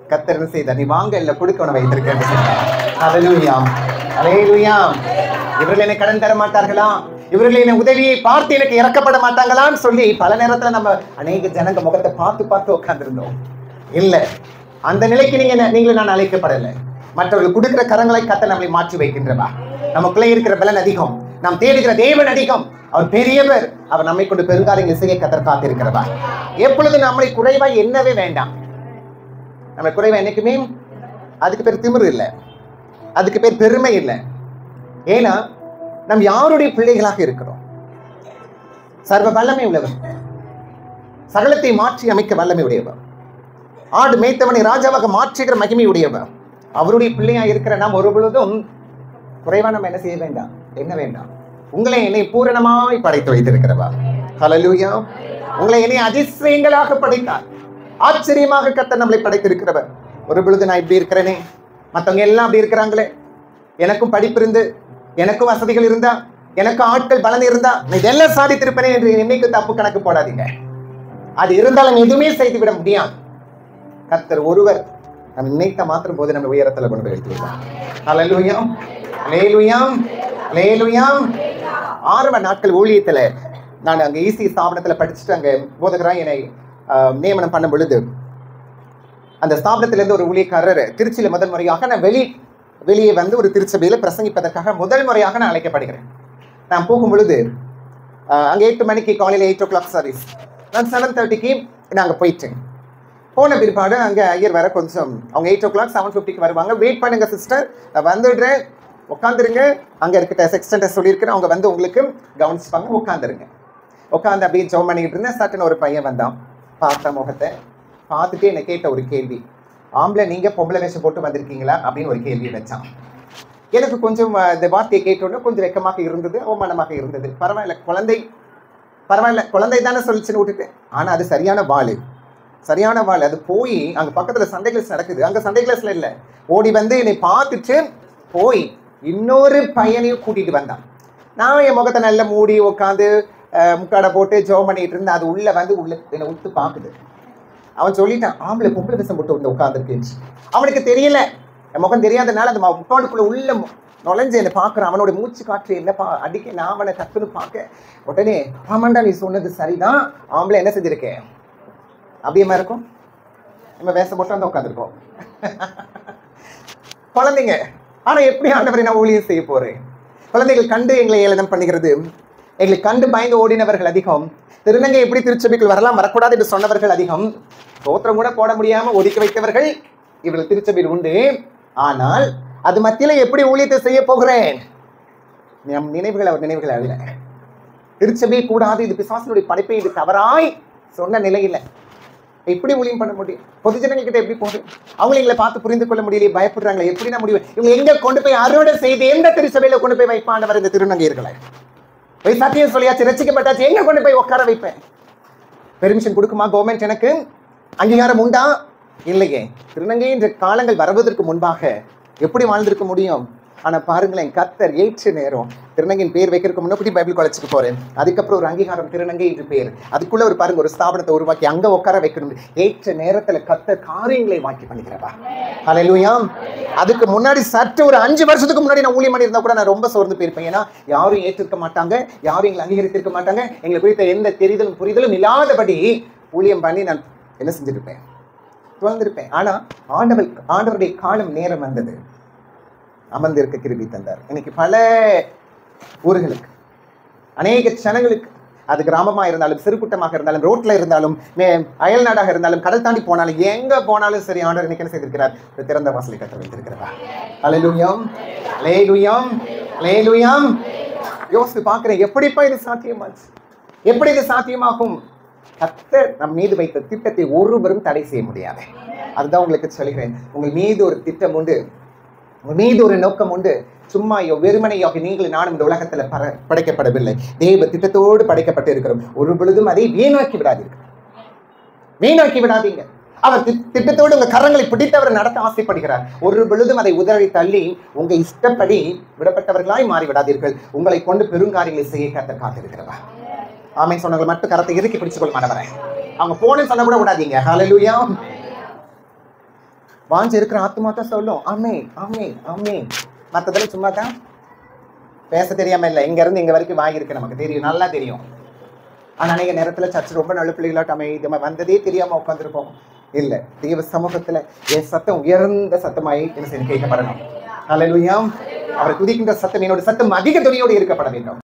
கத்தர் என்ன செய்தார் நீ வாங்க இல்ல கொடுக்க உன வைத்திருக்கேன் அலலுயாம் அலேலுயாம் இவர்கள் என்னை கடன் தர மாட்டார்களா இவர்கள் என்னை உதவியை பார்த்து எனக்கு இறக்கப்பட மாட்டாங்களான்னு சொல்லி பல நேரத்துல நம்ம அநேக ஜனங்க முகத்தை பார்த்து பார்த்து உட்கார்ந்திருந்தோம் இல்ல அந்த நிலைக்கு நீங்க நீங்களும் நான் அழைக்கப்படலை மற்றவர்கள் கொடுக்கிற கரங்களை கத்த நம்மளை மாற்றி வைக்கின்றவா நமக்குள்ளே இருக்கிற பலன் அதிகம் நாம் தேடுகிற தேவன் அதிகம் அவர் பெரியவர் அவர் நம்மை கொண்டு பெருங்காரியங்கள் செய்ய கத்தர் காத்திருக்கிறவா எப்பொழுது நம்மளை குறைவா என்னவே வேண்டாம் நம்ம குறைவா என்னைக்குமே அதுக்கு பேர் திமிரு இல்லை அதுக்கு பேர் பெருமை இல்லை ஏன்னா நம் யாருடைய பிள்ளைகளாக இருக்கிறோம் சர்வ வல்லமை உள்ளவர் சகலத்தை மாற்றி அமைக்க வல்லமை உடையவர் ஆடு மேய்த்தவனை ராஜாவாக மாற்றுகிற மகிமை உடையவர் அவருடைய பிள்ளையா இருக்கிற நாம் ஒரு பொழுதும் குறைவா நம்ம என்ன செய்ய வேண்டாம் என்ன வேண்டாம் உங்களை என்னை பூரணமாய் படைத்து வைத்திருக்கிறவா ஹalleluya உங்களை என்னை அதிசயங்களாக படைத்தார் ஆச்சரியமாக கத்த நம்மளை படைத்திருக்கிறவர் ஒரு பொழுது நான் இப்படி இருக்கிறேனே மத்தவங்க எல்லாம் அப்படி இருக்கிறாங்களே எனக்கும் படிப்பு இருந்து எனக்கும் வசதிகள் இருந்தா எனக்கு ஆட்கள் பலன் இருந்தா நான் இதெல்லாம் சாதித்திருப்பேனே என்று என்னைக்கு தப்பு கணக்கு போடாதீங்க அது இருந்தாலும் எதுவுமே செய்து விட முடியாது கர்த்தர் ஒருவர் நம்ம நினைத்த மாத்திரம் போது நம்ம உயரத்துல கொண்டு போய் வைத்துவிடுவார் அலலுயாம் லேலுயாம் லேலுயாம் ஆரம்ப நாட்கள் ஊழியத்துல நான் அங்க ஈசி ஸ்தாபனத்துல படிச்சுட்டு அங்க போதகராய் என்னை ஆஹ், நியமனம் பண்ணும் பொழுது அந்த ஸ்தாபனத்துல இருந்து ஒரு ஊழியக்காரர் திருச்சியில முதல் முறையாக நான் வெளி வெளியே வந்து ஒரு திருச்சபையில பிரசங்கிப்பதற்காக முதல் முறையாக நான் அழைக்கப்படுகிறேன் நான் போகும் பொழுது ஆஹ், அங்க எட்டு மணிக்கு காலையில எயிட் ஓ கிளாக் சர்வீஸ் நான் செவன் தேர்ட்டிக்கு நான் அங்க போயிட்டேன் போன பிற்பாடு அங்கே ஐயர் வர கொஞ்சம் அவங்க எயிட் ஓ கிளாக் செவன் ஃபிஃப்டிக்கு வருவாங்க வெயிட் பண்ணுங்க சிஸ்டர் நான் வந்துடுறேன் உட்காந்துருங்க அங்கே இருக்க செக்ஸ்டன்ட்டை சொல்லியிருக்கிறேன் அவங்க வந்து உங்களுக்கு கவனிச்சுப்பாங்க உட்காந்துருங்க உட்காந்து அப்படியே ஜோம் பண்ணிக்கிட்டு இருந்தேன் சட்டுன்னு ஒரு பையன் வந்தான் பார்த்த முகத்தை பார்த்துட்டு என்னை கேட்ட ஒரு கேள்வி ஆம்பளை நீங்கள் பொம்பளை வேஷம் போட்டு வந்திருக்கீங்களா அப்படின்னு ஒரு கேள்வி வச்சான் எனக்கு கொஞ்சம் அஹ், இந்த வார்த்தையை கேட்டோன்னே கொஞ்சம் வெக்கமாக இருந்தது அவமானமாக இருந்தது பரவாயில்ல குழந்தை பரவாயில்ல குழந்தை தானே சொல்லிச்சுன்னு விட்டுட்டேன் ஆனால் அது சரியான வாள் சரியான வாள் அது போய் அங்க பக்கத்துல சண்டை கிளாஸ் நடக்குது அங்க சண்டை கிளாஸ்ல இல்ல ஓடி வந்து என்னை பார்த்துட்டு போய் இன்னொரு பையனையும் கூட்டிட்டு வந்தான் நான் என் முகத்தை நல்லா மூடி உட்காந்து முக்காடை போட்டு ஜோம் பண்ணிட்டு இருந்தேன் அது உள்ள வந்து உள்ள என்னை உத்து பார்க்குது அவன் சொல்லிட்டான் ஆம்பளை பொம்பளை விஷம் போட்டு வந்து உட்காந்துருக்குன்னு அவனுக்கு தெரியல என் முகம் தெரியாதனால அந்த முக்காடுக்குள்ள உள்ள மு- நுழைஞ்சு என்னை பார்க்குறான் அவனோட மூச்சு காற்று என்னப்பா அடிக்க நான் அவனை டக்குன்னு பார்க்க உடனே ஆமாண்டா நீ சொன்னது சரிதான் ஆம்பளை என்ன செஞ்சிருக்கேன் அப்படியேமா இருக்கும் நம்ம வேஷம் போட்டு வந்து உட்காந்துருக்கோம் குழந்தைங்க ஆனா எப்படி ஆண்டவரை நான் ஊழியம் செய்ய போறேன் குழந்தைகள் கண்டு எங்களை ஏளனம் பண்ணுகிறது எங்களை கண்டு பயந்து ஓடினவர்கள் அதிகம் திருநங்கை எப்படி திருச்சபைக்குள் வரலாம் வரக்கூடாது என்று சொன்னவர்கள் அதிகம் தோத்திரம் கூட போட முடியாம ஒதுக்கி வைத்தவர்கள் இவர்கள் திருச்சபையில் உண்டு ஆனால் அது மத்தியில எப்படி ஊழியத்தை செய்ய போகிறேன் நம் நினைவுகள் அவர் நினைவுகள் அல்ல திருச்சபை கூடாது இது பிசாசனுடைய படைப்பை இது தவறாய் சொன்ன நிலையில எப்படி ஊழியம் பண்ண முடியும் பொதுஜனங்க கிட்ட எப்படி போகுது அவங்க எங்களை பார்த்து புரிந்து கொள்ள முடியலையே பயப்படுறாங்களே எப்படி நான் முடியும் இவங்க எங்க கொண்டு போய் அறுவடை செய்து எந்த திருச்சபையில கொண்டு போய் வைப்பாண்டவர் இந்த திருநங்கையர்களை போய் சத்தியம் சொல்லியாச்சு ரசிக்கப்பட்டாச்சு எங்க கொண்டு போய் உட்கார வைப்பேன் பெர்மிஷன் கொடுக்குமா கவர்மெண்ட் எனக்கு அங்கீகாரம் உண்டா இல்லையே திருநங்கை என்ற காலங்கள் வருவதற்கு முன்பாக எப்படி வாழ்ந்திருக்க முடியும் ஆனா பாருங்களேன் கத்தர் ஏற்ற நேரம் திருநங்கையின் பேர் வைக்கிறதுக்கு முன்னாடி பைபிள் காலேஜுக்கு போறேன் அதுக்கப்புறம் ஒரு அங்கீகாரம் திருநங்கை என்று பேர் அதுக்குள்ள ஒரு பாருங்க ஒரு ஸ்தாபனத்தை உருவாக்கி அங்க உட்கார வைக்கணும் ஏற்ற நேரத்துல கத்தர் காரியங்களை வாக்கி பண்ணிக்கிறவா ஹalleluyaம் அதுக்கு முன்னாடி சற்று ஒரு அஞ்சு வருஷத்துக்கு முன்னாடி நான் ஊழியம் பண்ணியிருந்தா கூட நான் ரொம்ப சோர்ந்து போயிருப்பேன் ஏன்னா யாரும் ஏற்றிருக்க மாட்டாங்க யாரும் எங்களை அங்கீகரித்திருக்க மாட்டாங்க எங்களை குறித்த எந்த தெரிதலும் புரிதலும் இல்லாதபடி ஊழியம் பண்ணி நான் என்ன செஞ்சிருப்பேன் துவழ்ந்திருப்பேன் ஆனா ஆண்டவர் ஆண்டவருடைய காலம் நேரம் வந்தது அமர்ந்திருக்க கிருபி தந்தார் இன்னைக்கு பல ஊர்களுக்கு அநேக ஜனங்களுக்கு அது கிராமமா இருந்தாலும் சிறுகுட்டமாக இருந்தாலும் ரோட்ல இருந்தாலும் மே- அயல் நாடாக இருந்தாலும் கடல் தாண்டி போனாலும் எங்க போனாலும் சரி ஆண்டவர் இன்னைக்கு என்ன செய்திருக்கிறார் ஒரு திறந்த வாசலை கட்ட வைத்திருக்கிறார் அலையிலுயாம் அலேலுயாம் அலேலுயாம் யோசித்து பார்க்கிறேன் எப்படிப்பா இது சாத்தியமாச்சு எப்படி இது சாத்தியமாகும் கர்த்தர் நம் மீது வைத்த திட்டத்தை ஒருவரும் தடை செய்ய முடியாது அதுதான் உங்களுக்கு சொல்கிறேன் உங்கள் மீது ஒரு திட்டம் உண்டு உங்கள் மீது ஒரு நோக்கம் உண்டு சும்மா யோ- வெறுமனையாக நீங்கள் நானும் இந்த உலகத்துல பர படைக்கப்படவில்லை தேவ திட்டத்தோடு படைக்கப்பட்டு இருக்கிறோம் ஒரு பொழுதும் அதை வீணாக்கி விடாதீர்கள் வீணாக்கி விடாதீங்க அவர் தி- திட்டத்தோடு உங்க கரங்களை பிடித்தவர் நடத்த ஆசைப்படுகிறார் ஒரு பொழுதும் அதை உதறி தள்ளி உங்க இஷ்டப்படி விடப்பட்டவர்களாய் மாறி விடாதீர்கள் உங்களை கொண்டு பெருங்காரியங்களை செய்ய கத்த காத்திருக்கிறவா ஆமை சொன்னவங்க மட்டும் கரத்தை இறுக்கி பிடிச்சுக்கொள் மாணவரே அவங்க போனேன்னு சொன்ன கூட விடாதீங்க ஹalleluya வாஞ்சி இருக்கிற ஆத்மா தான் சொல்லும் ஆமே ஆமே ஆமே மற்றதெல்லாம் சும்மா தான் பேச தெரியாம இல்லை இங்க இருந்து இங்க வரைக்கும் வாய் இருக்கு நமக்கு தெரியும் நல்லா தெரியும் ஆனா அநேக நேரத்துல சர்ச் ரொம்ப நல்ல பிள்ளைகளாட்ட அமைதியமா வந்ததே தெரியாம உட்காந்துருப்போம் இல்ல தெய்வ சமூகத்துல என் சத்தம் உயர்ந்த சத்தமாய் என்ன செய்ய கேட்கப்படணும் அல்லேலூயா அவரை துதிக்கின்ற சத்தம் என்னோட சத்தம் அதிக துணியோடு இருக்கப்பட வேண்டும்